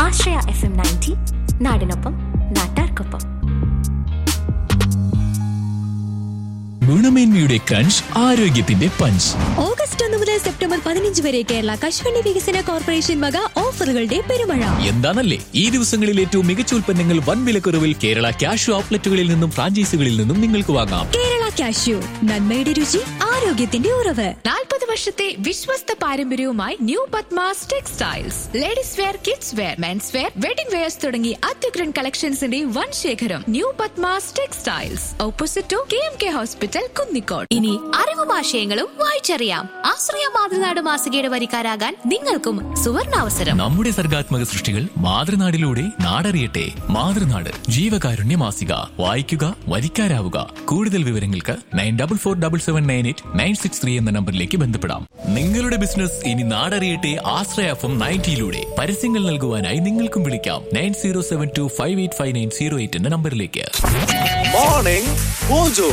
ആശ്രയ F M ninety നാടിനൊപ്പം നാട്ടാർക്കൊപ്പം ഗുണമേന്മയുടെ ക്രഞ്ച് ആരോഗ്യത്തിന്റെ പഞ്ച് ഓഗസ്റ്റ് ഒന്ന് മുതൽ സെപ്റ്റംബർ പതിനഞ്ച് വരെ കേരള കശുവണ്ടി വികസന കോർപ്പറേഷൻ വക ഓഫറുകളുടെ പെരുമഴ എന്താണല്ലേ ഈ ദിവസങ്ങളിൽ ഏറ്റവും മികച്ച ഉൽപ്പന്നങ്ങൾ വൻ വിലക്കുറവിൽ കേരള ക്യാഷ് ഔട്ട്ലെറ്റുകളിൽ നിന്നും ഫ്രാഞ്ചൈസികളിൽ നിന്നും നിങ്ങൾക്ക് വാങ്ങാം കേരള കാഷ്യൂ നന്മയുടെ രുചി ആരോഗ്യത്തിന്റെ ഉറവ് നാൽപ്പത് വർഷത്തെ വിശ്വസ്ത പാരമ്പര്യവുമായി new Padmas textiles ladies wear kids wear men's wear wedding wears തുടങ്ങി അത്യുഗ്രൻ കളക്ഷൻസിന്റെ വൻ ശേഖരം new Padmas textiles opposite to K M K hospital Kunnikode ഇനി അറിവും ആശയങ്ങളും വായിച്ചറിയാം ആശ്രയ മാതൃനാട് മാസികയുടെ വരിക്കാരാകാൻ നിങ്ങൾക്കും സുവർണാവസരം നമ്മുടെ സർഗാത്മക സൃഷ്ടികൾ മാതൃനാടിലൂടെ നാടറിയട്ടെ മാതൃനാട് ജീവകാരുണ്യ മാസിക വായിക്കുക വരിക്കാരാവുക കൂടുതൽ വിവരങ്ങൾക്ക് nine double four double seven nine eight nine six three എന്ന നമ്പറിലേക്ക് ബന്ധപ്പെടാം നിങ്ങളുടെ ബിസിനസ് ഇനി നാടറിയട്ടെ ആശ്രയഫം നയൻറ്റിയിലൂടെ പരസ്യങ്ങൾ നൽകുവാനായി നിങ്ങൾക്കും വിളിക്കാം nine zero seven two five eight five nine zero eight എന്ന നമ്പറിലേക്ക് morning mojo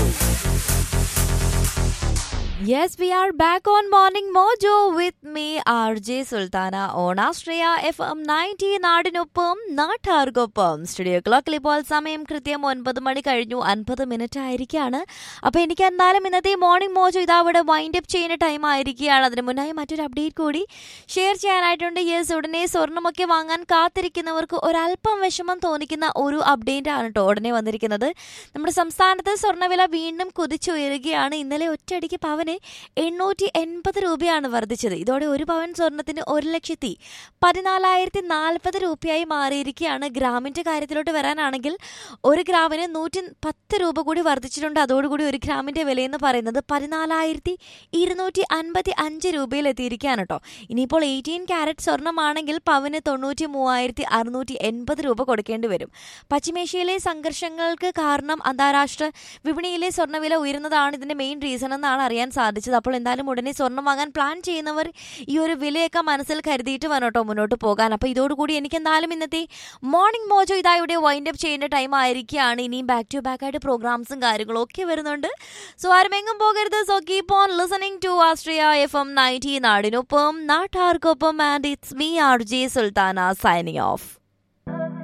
Yes, we are back on Morning Mojo with me, RJ Sultana on Australia FM 90 നാടിനൊപ്പം നാട്ടാർക്കൊപ്പം സ്റ്റുഡിയോ ക്ലോക്കിൽ ഇപ്പോൾ സമയം കൃത്യം ഒൻപത് മണി കഴിഞ്ഞു അൻപത് മിനിറ്റ് ആയിരിക്കുകയാണ് അപ്പോൾ എനിക്ക് എന്തായാലും ഇന്നത്തെ മോർണിംഗ് മോജോ ഇതാ ഇവിടെ വൈൻഡ് അപ്പ് ചെയ്യുന്ന ടൈം ആയിരിക്കുകയാണ് അതിന് മുന്നായി മറ്റൊരു അപ്ഡേറ്റ് കൂടി ഷെയർ ചെയ്യാനായിട്ടുണ്ട് യെസ് ഉടനെ സ്വർണ്ണമൊക്കെ വാങ്ങാൻ കാത്തിരിക്കുന്നവർക്ക് ഒരല്പം വിഷമം തോന്നിക്കുന്ന ഒരു അപ്ഡേറ്റ് ആണ് കേട്ടോ ഉടനെ വന്നിരിക്കുന്നത് നമ്മുടെ സംസ്ഥാനത്ത് സ്വർണ്ണവില വീണ്ടും കുതിച്ചുയരുകയാണ് ഇന്നലെ ഒറ്റയടിക്ക് പവന് എണ്ണൂറ്റി എൺപത് രൂപയാണ് വർദ്ധിച്ചത് ഇതോടെ ഒരു പവൻ സ്വർണത്തിന് ഒരു ലക്ഷത്തി പതിനാലായിരത്തി നാൽപ്പത് രൂപയായി മാറിയിരിക്കുകയാണ് ഗ്രാമിന്റെ കാര്യത്തിലോട്ട് വരാനാണെങ്കിൽ ഒരു ഗ്രാമിന് നൂറ്റി പത്ത് രൂപ കൂടി വർദ്ധിച്ചിട്ടുണ്ട് അതോടുകൂടി ഒരു ഗ്രാമിന്റെ വിലയെന്ന് പറയുന്നത് പതിനാലായിരത്തി ഇരുന്നൂറ്റി അൻപത്തി അഞ്ച് രൂപയിൽ എത്തിയിരിക്കുകയാണ് കേട്ടോ ഇനിയിപ്പോൾ എയ്റ്റീൻ ക്യാരറ്റ് സ്വർണ്ണമാണെങ്കിൽ പവന് തൊണ്ണൂറ്റി മൂവായിരത്തി അറുന്നൂറ്റി എൺപത് രൂപ കൊടുക്കേണ്ടി വരും പശ്ചിമേഷ്യയിലെ സംഘർഷങ്ങൾക്ക് കാരണം അന്താരാഷ്ട്ര വിപണിയിലെ സ്വർണ്ണവില ഉയരുന്നതാണ് ഇതിന്റെ മെയിൻ റീസൺ എന്നാണ് അറിയാൻ സാധിച്ചത് അപ്പോൾ എന്തായാലും ഉടനെ സ്വർണ്ണം വാങ്ങാൻ പ്ലാൻ ചെയ്യുന്നവർ ഈ ഒരു വിലയൊക്കെ മനസ്സിൽ കരുതിയിട്ട് വേണം കേട്ടോ മുന്നോട്ട് പോകാൻ അപ്പോൾ ഇതോടുകൂടി എനിക്ക് എന്തായാലും ഇന്നത്തെ മോർണിംഗ് മോജോ ഇതാ ഇവിടെ വൈൻഡ് അപ്പ് ചെയ്യേണ്ട ടൈം ആയിരിക്കുകയാണ് ഇനിയും ബാക്ക് ടു ബാക്ക് ആയിട്ട് പ്രോഗ്രാംസും കാര്യങ്ങളും ഒക്കെ വരുന്നുണ്ട് സോ ആരും എങ്ങും പോകരുത് so keep on listening to Astria F M ninety നാടിനൊപ്പം നാട്ടാർക്കൊപ്പം and it's me R J Sultana signing of